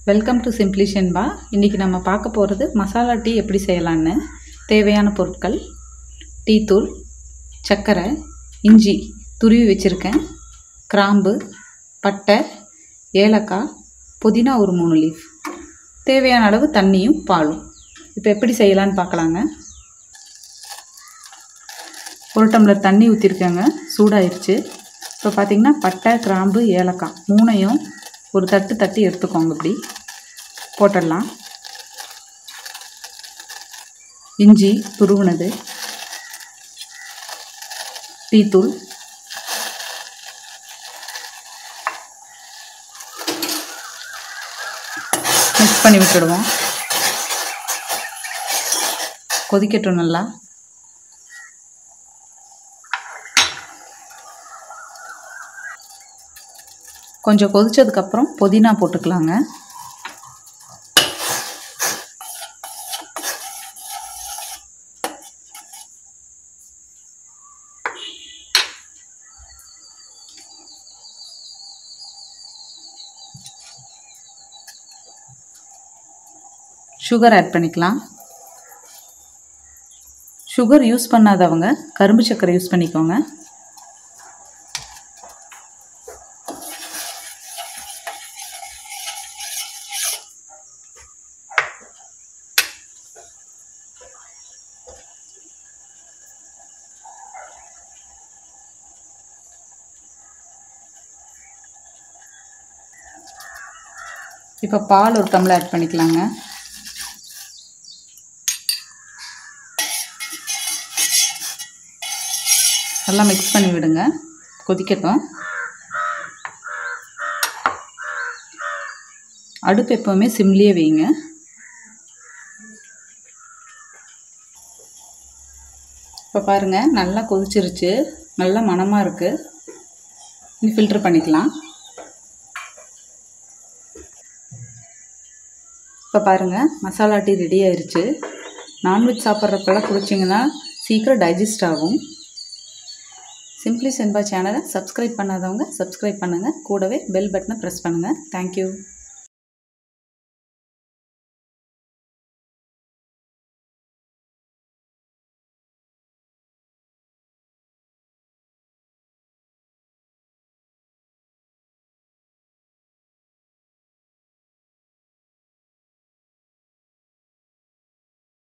welcome to simply ஷென்பா இன்றைக்கி நம்ம பார்க்க போகிறது மசாலா டீ எப்படி செய்யலான்னு தேவையான பொருட்கள் டீ தூள் சர்க்கரை இஞ்சி துருவி வச்சுருக்கேன் கிராம்பு பட்டை ஏலக்காய் புதினா ஒரு மூணு லீஃப் தேவையான அளவு தண்ணியும் பாலும் இப்போ எப்படி செய்யலான்னு பார்க்கலாங்க ஒரு டம்ளர் தண்ணி ஊற்றிருக்கேங்க சூடாயிருச்சு இப்போ பார்த்தீங்கன்னா பட்டை கிராம்பு ஏலக்காய் மூணையும் ஒரு தட்டு தட்டி எடுத்துக்கோங்க இப்படி போட்டுடலாம் இஞ்சி துருவுனது டீத்தூள் மிக்ஸ் பண்ணி விட்டுடுவோம் கொதிக்கட்டும் நல்லா கொஞ்சம் கொதிச்சதுக்கப்புறம் புதினா போட்டுக்கலாங்க சுகர் ஆட் பண்ணிக்கலாம் சுகர் யூஸ் பண்ணாதவங்க கரும்பு சர்க்கரை யூஸ் பண்ணிக்கோங்க இப்போ பால் ஒரு டம்ளர் ஆட் பண்ணிக்கலாங்க நல்லா மிக்ஸ் பண்ணி விடுங்க கொதிக்கட்டும் அடுப்பு எப்போவுமே சிம்லேயே வைங்க இப்போ பாருங்கள் நல்லா கொதிச்சிருச்சு நல்லா மணமாக இருக்குது இனி ஃபில்ட்ரு பண்ணிக்கலாம் இப்போ பாருங்கள் மசாலா டீ ரெடி ஆயிடுச்சு நான்வெஜ் சாப்பிட்றப்பெல்லாம் குடிச்சிங்கன்னா சீக்கிரம் டைஜஸ்ட் ஆகும் சிம்ப்ளி சென்பா சேனலை சப்ஸ்கிரைப் பண்ணாதவங்க சப்ஸ்கிரைப் பண்ணுங்கள் கூடவே பெல் பட்டனை ப்ரெஸ் பண்ணுங்கள் தேங்க்யூ